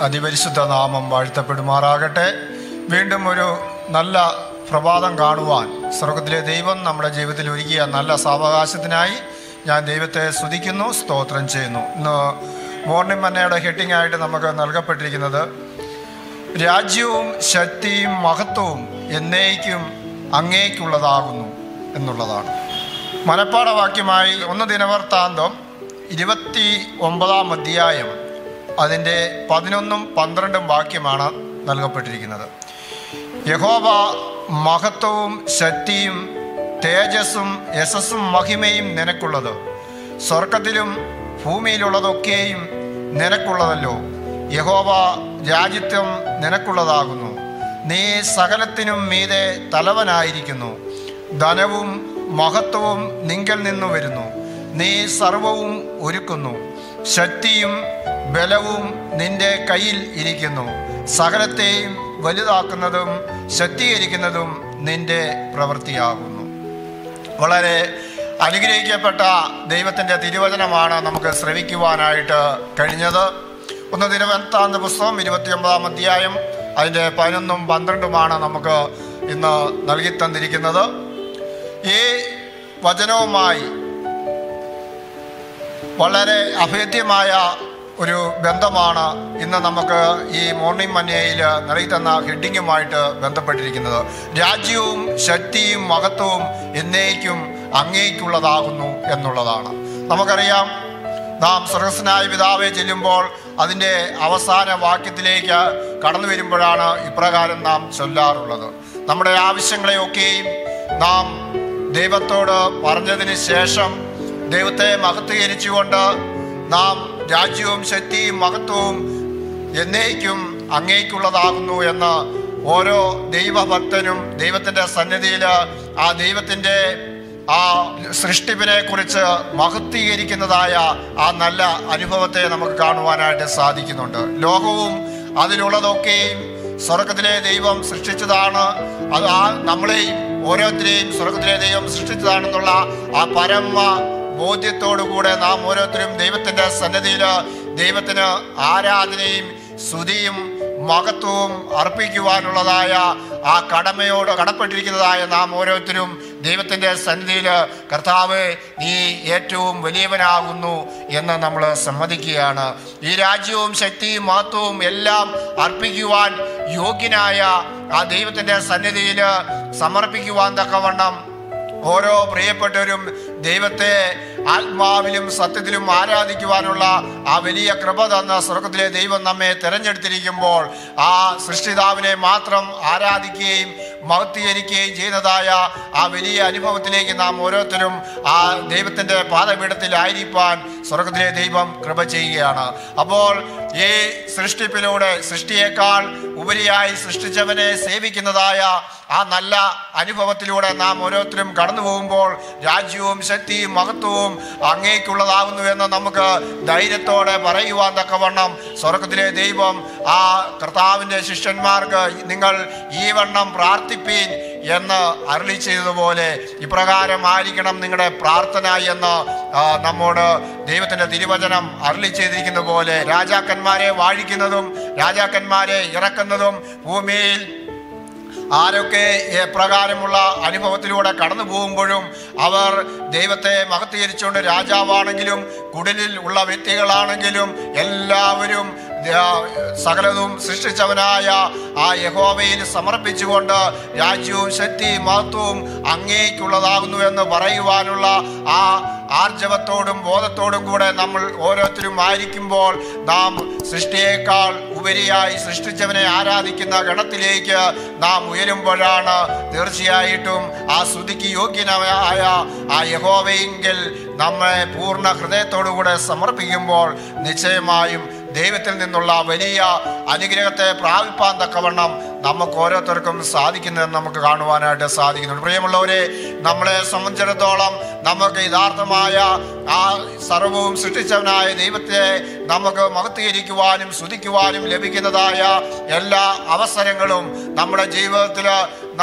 അതിപരിശുദ്ധ നാമം വാഴ്ത്തപ്പെടുമാറാകട്ടെ വീണ്ടും ഒരു നല്ല പ്രഭാതം കാണുവാൻ സ്വർഗത്തിലെ ദൈവം നമ്മുടെ ജീവിതത്തിൽ ഒരുക്കിയ നല്ല സാവകാശത്തിനായി ഞാൻ ദൈവത്തെ സ്തുതിക്കുന്നു സ്തോത്രം ചെയ്യുന്നു ഇന്ന് മോർണിംഗ് മന്നയുടെ ഹെഡിങ് ആയിട്ട് നമുക്ക് നൽകപ്പെട്ടിരിക്കുന്നത് രാജ്യവും ശക്തിയും മഹത്വവും എന്നേക്കും അങ്ങേക്കുള്ളതാകുന്നു എന്നുള്ളതാണ് മനപ്പാഠവാക്യമായി ഒന്ന് ദിനവൃത്താന്തം ഇരുപത്തി ഒമ്പതാം അധ്യായം അതിൻ്റെ പതിനൊന്നും പന്ത്രണ്ടും വാക്യമാണ് നൽകപ്പെട്ടിരിക്കുന്നത് യഹോവ മഹത്വവും ശക്തിയും തേജസ്സും യശസ്സും മഹിമയും നിനക്കുള്ളത് സ്വർഗത്തിലും ഭൂമിയിലുള്ളതൊക്കെയും നിനക്കുള്ളതല്ലോ യഹോവ രാജ്യത്വം നിനക്കുള്ളതാകുന്നു നീ സകലത്തിനും മീതെ തലവനായിരിക്കുന്നു ധനവും മഹത്വവും നിങ്കൽ നിന്നു വരുന്നു നീ സർവവും ഒരുക്കുന്നു ശക്തിയും ബലവും നിന്റെ കയ്യിൽ ഇരിക്കുന്നു സകലത്തെയും വലുതാക്കുന്നതും ശക്തീകരിക്കുന്നതും നിന്റെ പ്രവൃത്തിയാകുന്നു വളരെ അനുഗ്രഹിക്കപ്പെട്ട ദൈവത്തിൻ്റെ തിരുവചനമാണ് നമുക്ക് ശ്രവിക്കുവാനായിട്ട് കഴിഞ്ഞത് ഒന്ന് തിരുവനന്താന്ത പുസ്തകം ഇരുപത്തിയൊമ്പതാം അധ്യായം അതിൻ്റെ പതിനൊന്നും പന്ത്രണ്ടുമാണ് നമുക്ക് ഇന്ന് നൽകി തന്നിരിക്കുന്നത് ഈ വചനവുമായി വളരെ അഭേദ്യമായ ഒരു ബന്ധമാണ് ഇന്ന് നമുക്ക് ഈ മോർണിംഗ് മന്യയിൽ നൽകി തന്ന ഹെഡിങ്ങുമായിട്ട് ബന്ധപ്പെട്ടിരിക്കുന്നത് രാജ്യവും ശക്തിയും മഹത്വവും എന്നേക്കും അങ്ങേക്കുള്ളതാകുന്നു എന്നുള്ളതാണ് നമുക്കറിയാം നാം സ്വർഗസ്നായ പിതാവെ ചെല്ലുമ്പോൾ അതിൻ്റെ അവസാന വാക്യത്തിലേക്ക് കടന്നു വരുമ്പോഴാണ് ഇപ്രകാരം നാം ചൊല്ലാറുള്ളത് നമ്മുടെ ആവശ്യങ്ങളെയൊക്കെയും നാം ദൈവത്തോട് പറഞ്ഞതിന് ശേഷം ദൈവത്തെ മഹത്വീകരിച്ചുകൊണ്ട് നാം രാജ്യവും ശക്തിയും മഹത്വവും എന്നേക്കും അങ്ങേക്കുള്ളതാകുന്നു എന്ന് ഓരോ ദൈവഭക്തനും ദൈവത്തിൻ്റെ സന്നിധിയിൽ ആ ദൈവത്തിൻ്റെ ആ സൃഷ്ടിപ്പിനെ കുറിച്ച് മഹത്വീകരിക്കുന്നതായ ആ നല്ല അനുഭവത്തെ നമുക്ക് കാണുവാനായിട്ട് സാധിക്കുന്നുണ്ട് ലോകവും അതിലുള്ളതൊക്കെയും സ്വർഗത്തിലെ ദൈവം സൃഷ്ടിച്ചതാണ് അത് ആ നമ്മളെയും ഓരോരുത്തരെയും സ്വർഗത്തിലെ ദൈവം സൃഷ്ടിച്ചതാണെന്നുള്ള ആ പരമ ബോധ്യത്തോടുകൂടെ നാം ഓരോരുത്തരും ദൈവത്തിൻ്റെ സന്നദ്ധിയിൽ ദൈവത്തിന് ആരാധനയും സ്തുതിയും മഹത്വവും അർപ്പിക്കുവാനുള്ളതായ ആ കടമയോട് കടപ്പെട്ടിരിക്കുന്നതായ നാം ഓരോരുത്തരും ദൈവത്തിൻ്റെ സന്നിധിയിൽ കർത്താവ് നീ ഏറ്റവും വലിയവനാകുന്നു എന്ന് നമ്മൾ സമ്മതിക്കുകയാണ് ഈ രാജ്യവും ശക്തിയും മഹത്വവും എല്ലാം അർപ്പിക്കുവാൻ യോഗ്യനായ ആ ദൈവത്തിൻ്റെ സന്നിധിയിൽ സമർപ്പിക്കുവാൻ തക്കവണ്ണം ഓരോ പ്രിയപ്പെട്ടവരും ദൈവത്തെ ആത്മാവിലും സത്യത്തിലും ആരാധിക്കുവാനുള്ള ആ വലിയ കൃപ തന്ന സ്വർഗത്തിലെ ദൈവം നമ്മെ തിരഞ്ഞെടുത്തിരിക്കുമ്പോൾ ആ സൃഷ്ടിതാവിനെ മാത്രം ആരാധിക്കുകയും മഹത്വീകരിക്കുകയും ചെയ്യുന്നതായ ആ വലിയ അനുഭവത്തിലേക്ക് നാം ഓരോരുത്തരും ആ ദൈവത്തിൻ്റെ പാതപീഠത്തിലായിരിക്കാൻ സ്വർഗത്തിലെ ദൈവം കൃപ ചെയ്യുകയാണ് അപ്പോൾ ഈ സൃഷ്ടിപ്പിലൂടെ സൃഷ്ടിയേക്കാൾ ഉപരിയായി സൃഷ്ടിച്ചവനെ സേവിക്കുന്നതായ ആ നല്ല അനുഭവത്തിലൂടെ നാം ഓരോരുത്തരും കടന്നു പോകുമ്പോൾ രാജ്യവും ശക്തിയും മഹത്വവും അങ്ങേക്കുള്ളതാകുന്നു എന്ന് നമുക്ക് ധൈര്യത്തോടെ പറയുവാൻ തക്കവണ്ണം സ്വർഗത്തിലെ ദൈവം ആ കർത്താവിൻ്റെ ശിഷ്യന്മാർക്ക് നിങ്ങൾ ഈ വണ്ണം പ്രാർത്ഥിപ്പീൻ എന്ന് അരളി ചെയ്തതുപോലെ ഇപ്രകാരമായിരിക്കണം നിങ്ങളുടെ പ്രാർത്ഥന എന്ന് ആ, നമ്മോട് ദൈവത്തിൻ്റെ തിരുവചനം അരളി ചെയ്തിരിക്കുന്ന പോലെ രാജാക്കന്മാരെ വാഴിക്കുന്നതും രാജാക്കന്മാരെ ഇറക്കുന്നതും ഭൂമിയിൽ ആരൊക്കെ എപ്രകാരമുള്ള അനുഭവത്തിലൂടെ കടന്നു പോകുമ്പോഴും അവർ ദൈവത്തെ മഹത്വീകരിച്ചുകൊണ്ട് രാജാവാണെങ്കിലും കുടിലിൽ ഉള്ള വ്യക്തികളാണെങ്കിലും എല്ലാവരും ആ, സകലതും സൃഷ്ടിച്ചവനായ ആ യഹോവയിൽ സമർപ്പിച്ചുകൊണ്ട് രാജ്യവും ശക്തിയും മഹത്വവും അങ്ങേക്കുള്ളതാകുന്നു എന്ന് പറയുവാനുള്ള ആ ആർജവത്തോടും ബോധത്തോടും കൂടെ നമ്മൾ ഓരോരുത്തരും ആയിരിക്കുമ്പോൾ നാം സൃഷ്ടിയേക്കാൾ ഉപരിയായി സൃഷ്ടിച്ചവനെ ആരാധിക്കുന്ന ഗണത്തിലേക്ക് നാം ഉയരുമ്പോഴാണ് തീർച്ചയായിട്ടും ആ സ്തുതിക്ക് യോഗ്യനായ ആ യഹോവയെങ്കിൽ നമ്മെ പൂർണ്ണ ഹൃദയത്തോടുകൂടെ സമർപ്പിക്കുമ്പോൾ നിശ്ചയമായും ദൈവത്തിൽ നിന്നുള്ള വലിയ അനുഗ്രഹത്തെ പ്രാപിപ്പാൻ തക്കവണ്ണം നമുക്ക് ഓരോരുത്തർക്കും സാധിക്കുന്നതെന്ന് നമുക്ക് കാണുവാനായിട്ട് സാധിക്കുന്നുണ്ട് പ്രിയമുള്ളവരെ നമ്മളെ സംബന്ധിച്ചിടത്തോളം നമുക്ക് യഥാർത്ഥമായ ആ സർവവും സൃഷ്ടിച്ചവനായ ദൈവത്തെ നമുക്ക് മഹത്വീകരിക്കുവാനും സ്തുതിക്കുവാനും ലഭിക്കുന്നതായ എല്ലാ അവസരങ്ങളും നമ്മുടെ ജീവിതത്തിൽ നാം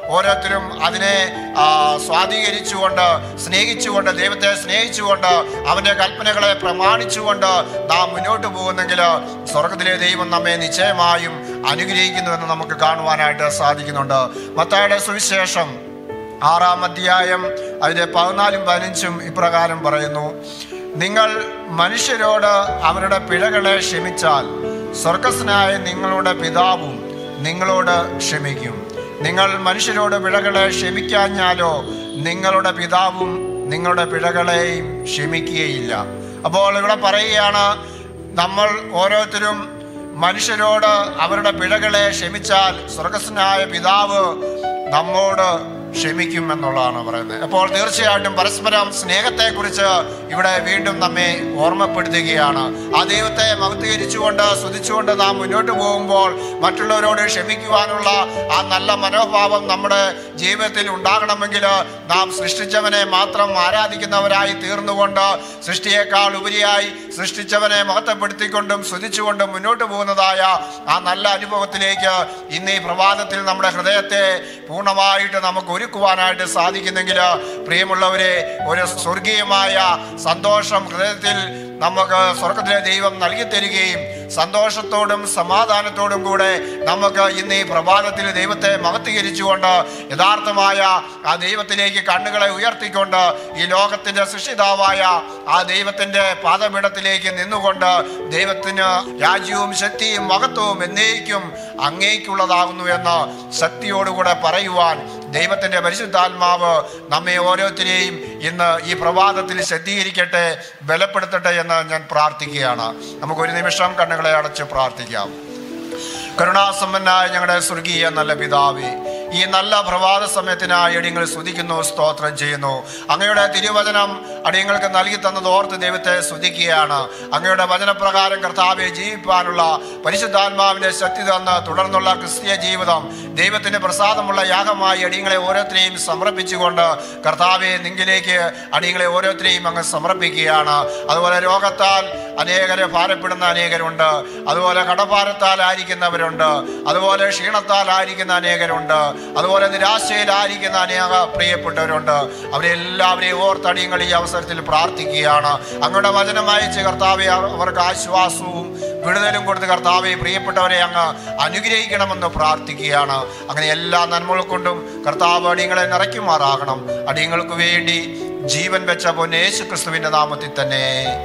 ഓരോരുത്തരും അതിനെ ആ, സ്വാധീകരിച്ചുകൊണ്ട് സ്നേഹിച്ചുകൊണ്ട് ദൈവത്തെ സ്നേഹിച്ചുകൊണ്ട് അവൻ്റെ കൽപ്പനകളെ പ്രമാണിച്ചുകൊണ്ട് നാം മുന്നോട്ട് പോകുന്നെങ്കിൽ സ്വർഗത്തിലെ ദൈവം നമ്മെ നിശ്ചയമായും അനുഗ്രഹിക്കുന്നുവെന്ന് നമുക്ക് കാണുവാനായിട്ട് സാധിക്കുന്നുണ്ട് മത്തായുടെ സുവിശേഷം ആറാം അധ്യായം അതിൻ്റെ പതിനാലും പതിനഞ്ചും ഇപ്രകാരം പറയുന്നു നിങ്ങൾ മനുഷ്യരോട് അവരുടെ പിഴകളെ ക്ഷമിച്ചാൽ സ്വർഗസ്നായ നിങ്ങളുടെ പിതാവും നിങ്ങളോട് ക്ഷമിക്കും നിങ്ങൾ മനുഷ്യരോട് പിഴകളെ ക്ഷമിക്കാഞ്ഞാലോ നിങ്ങളുടെ പിതാവും നിങ്ങളുടെ പിഴകളെയും ക്ഷമിക്കുകയില്ല അപ്പോൾ ഇവിടെ പറയുകയാണ് നമ്മൾ ഓരോരുത്തരും മനുഷ്യരോട് അവരുടെ പിഴകളെ ക്ഷമിച്ചാൽ സ്വർഗസ്നായ പിതാവ് നമ്മോട് ക്ഷമിക്കും എന്നുള്ളതാണ് പറയുന്നത് അപ്പോൾ തീർച്ചയായിട്ടും പരസ്പരം സ്നേഹത്തെക്കുറിച്ച് ഇവിടെ വീണ്ടും നമ്മെ ഓർമ്മപ്പെടുത്തുകയാണ് ആ ദൈവത്തെ മഹത്വീകരിച്ചുകൊണ്ട് സ്തുതിച്ചുകൊണ്ട് നാം മുന്നോട്ട് പോകുമ്പോൾ മറ്റുള്ളവരോട് ക്ഷമിക്കുവാനുള്ള ആ നല്ല മനോഭാവം നമ്മുടെ ജീവിതത്തിൽ ഉണ്ടാകണമെങ്കിൽ നാം സൃഷ്ടിച്ചവനെ മാത്രം ആരാധിക്കുന്നവരായി തീർന്നുകൊണ്ട് സൃഷ്ടിയേക്കാൾ ഉപരിയായി സൃഷ്ടിച്ചവനെ മഹത്വപ്പെടുത്തിക്കൊണ്ടും സ്തുതിച്ചുകൊണ്ടും മുന്നോട്ട് പോകുന്നതായ ആ നല്ല അനുഭവത്തിലേക്ക് ഇന്ന് ഈ പ്രഭാതത്തിൽ നമ്മുടെ ഹൃദയത്തെ പൂർണ്ണമായിട്ട് നമുക്ക് ഒരുക്കുവാനായിട്ട് സാധിക്കുന്നെങ്കിൽ പ്രിയമുള്ളവരെ ഒരു സ്വർഗീയമായ സന്തോഷം ഹൃദയത്തിൽ നമുക്ക് സ്വർഗത്തിലെ ദൈവം നൽകി തരികയും സന്തോഷത്തോടും സമാധാനത്തോടും കൂടെ നമുക്ക് ഇന്ന് ഈ പ്രഭാതത്തിൽ ദൈവത്തെ മഹത്വീകരിച്ചുകൊണ്ട് യഥാർത്ഥമായ ആ ദൈവത്തിലേക്ക് കണ്ണുകളെ ഉയർത്തിക്കൊണ്ട് ഈ ലോകത്തിന്റെ സൃഷ്ടിതാവായ ആ ദൈവത്തിന്റെ പാദപീഠത്തിലേക്ക് നിന്നുകൊണ്ട് ദൈവത്തിന് രാജ്യവും ശക്തിയും മഹത്വവും എന്നേക്കും അങ്ങേക്കുള്ളതാകുന്നു എന്ന് ശക്തിയോടുകൂടെ പറയുവാൻ ദൈവത്തിന്റെ പരിശുദ്ധാത്മാവ് നമ്മെ ഓരോരുത്തരെയും ഇന്ന് ഈ പ്രഭാതത്തിൽ ശക്തീകരിക്കട്ടെ ബലപ്പെടുത്തട്ടെ എന്ന് ഞാൻ പ്രാർത്ഥിക്കുകയാണ് നമുക്കൊരു നിമിഷം കണ്ണുകളെ അടച്ച് പ്രാർത്ഥിക്കാം കരുണാസമ്പന്നായ ഞങ്ങളുടെ സ്വർഗീയ നല്ല പിതാവേ ഈ നല്ല പ്രഭാത സമയത്തിനായി അടിയങ്ങൾ സ്തുതിക്കുന്നു സ്തോത്രം ചെയ്യുന്നു അങ്ങയുടെ തിരുവചനം അടിയങ്ങൾക്ക് നൽകി തന്നത് ഓർത്ത് ദൈവത്തെ സ്തുതിക്കുകയാണ് അങ്ങയുടെ വചനപ്രകാരം കർത്താവെ ജീവിപ്പാനുള്ള പരിശുദ്ധാത്മാവിന്റെ ശക്തി തന്ന് തുടർന്നുള്ള ക്രിസ്തീയ ജീവിതം ദൈവത്തിന് പ്രസാദമുള്ള യാഗമായി അടിയങ്ങളെ ഓരോരുത്തരെയും സമർപ്പിച്ചുകൊണ്ട് കർത്താവെ നിങ്കിലേക്ക് അടിയങ്ങളെ ഓരോരുത്തരെയും അങ്ങ് സമർപ്പിക്കുകയാണ് അതുപോലെ രോഗത്താൽ അനേകരെ ഭാരപ്പെടുന്ന അനേകരുണ്ട് അതുപോലെ കടഭാരത്താൽ ആയിരിക്കുന്നവരുണ്ട് അതുപോലെ ക്ഷീണത്താൽ ആയിരിക്കുന്ന അനേകരുണ്ട് അതുപോലെ നിരാശയിലായിരിക്കുന്ന അനേക പ്രിയപ്പെട്ടവരുണ്ട് അവരെ എല്ലാവരെയും ഓർത്തടിയങ്ങൾ ഈ അവസരത്തിൽ പ്രാർത്ഥിക്കുകയാണ് അങ്ങയുടെ വചനം അയച്ച് കർത്താവെ അവർക്ക് ആശ്വാസവും വിടുതലും കൊടുത്ത് കർത്താവെ പ്രിയപ്പെട്ടവരെ അങ്ങ് അനുഗ്രഹിക്കണമെന്ന് പ്രാർത്ഥിക്കുകയാണ് അങ്ങനെ എല്ലാ നന്മകൾ കൊണ്ടും കർത്താവ് അടിയങ്ങളെ നിറയ്ക്കുമാറാകണം അടിയങ്ങൾക്ക് വേണ്ടി ജീവൻ വെച്ച പൊന്നേശു ക്രിസ്തുവിന്റെ നാമത്തിൽ തന്നെ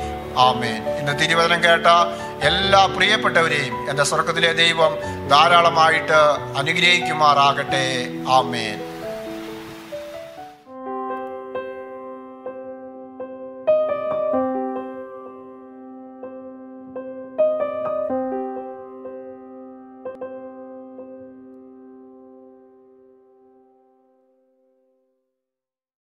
ആമേൻ ഇന്ന് തിരുവചനം കേട്ട എല്ലാ പ്രിയപ്പെട്ടവരെയും എൻ്റെ സ്വർഗത്തിലെ ദൈവം ധാരാളമായിട്ട് അനുഗ്രഹിക്കുമാറാകട്ടെ ആമേൻ